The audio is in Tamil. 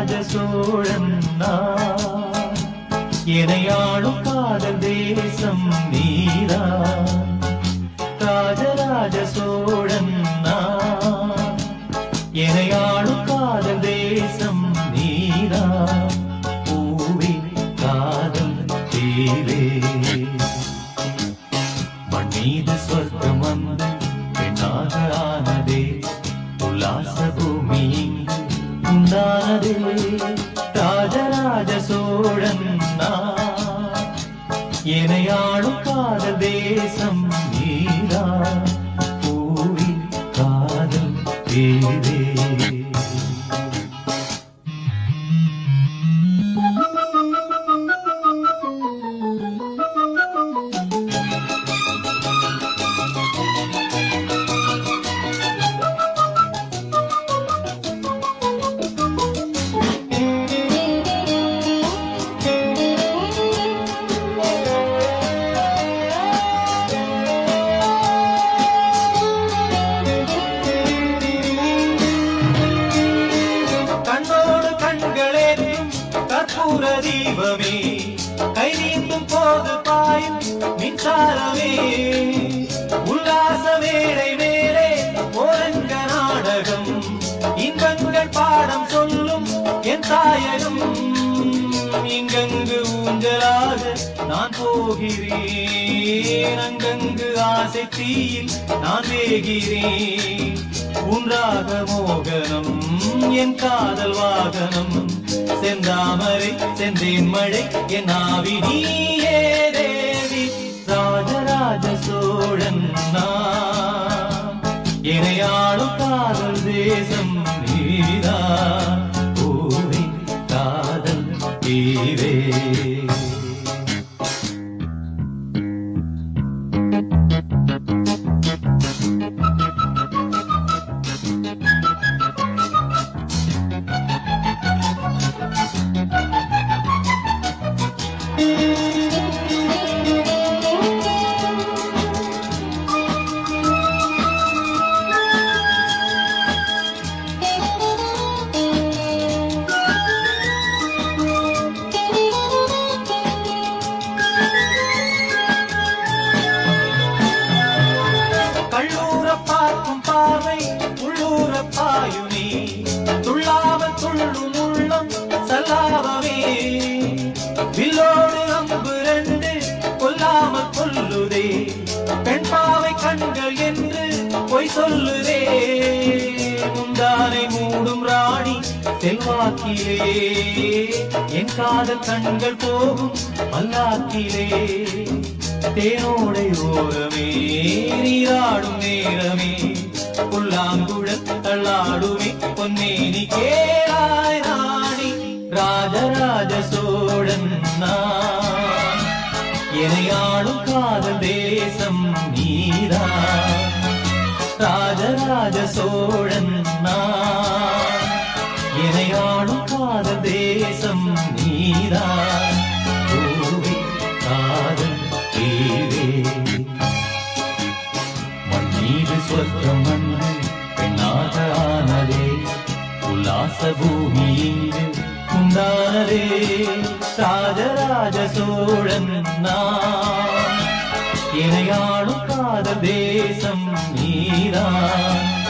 ராஜராஜ சோழன் நான் இணையாளும் காதல் தேசம் நீரா ராஜராஜ சோழன் நான் இணையாளும் காதல் தேசம் நீரா பூவே காதல் தேவே மண் மீது சொர்க்கம் வந்து பெண்ணாக ஆனதே உல்லாச பூமி இங்கு உண்டானதே ராஜராஜ சோழன் நான் இணையாளும் காதல் தேசம் நீரா பூவி காதல் தேவே கண்ணோடு கண்களேற்றும் கற்பூர தீபமே கை நீந்தும் போது பாயும் மின்சாரமே உல்லாச வேளை மேலே ஓரங்க நாடகம் இன்பங்கள் பாடம் சொல்லும் என் தாயகம் இங்கங்கு ஊஞ்சலாக நான் போகிறேன் அங்கங்கு ஆசை தீயில் நான் வேகிறேன் உன்றாக மோகனம் என் காதல் வாகனம் செந்தாமரை செந்தேன் மழை என் ஆவி நீயே தேவி ராஜராஜ சோழன் நான் இணையாளும் காதல் தேசம் நீதா பூவி காதல் தீவே கள்ளூர பார்க்கும் பார்வை உள்ளூர பாயுமே துள்ளாமல் துள்ளும் உள்ளம் சல்லாபமே வில்லோடு அம்பு ரெண்டு கொல்லாமல் கொல்லுதே பெண் பாவை கண்கள் என்று பொய் சொல்லுதே முந்தானை மூடும் ராணி செல்வாக்கிலே என் காதல் கண்கள் போகும் பல்லாக்கிலே தேனோடை ஓரமே நீராடும் நேரமே புல்லாங்குழல் தள்ளாடுமே பொன்னேனி கேளாய் ராணி ராஜராஜ சோழன் நான் இணையாடும் காதல் தேசம் நீரா ராஜராஜ சோழன் நான் இணையாடும் காதல் தேசம் நீரா பூவி காதல் தீவே மண் மீது சொர்க்கம் வந்து பெண்ணாக ஆனதே உல்லாச பூமி இங்கு உண்டானதே ராஜராஜ சோழன் நான் இணையாடும் காதல் தேசம் நீதான்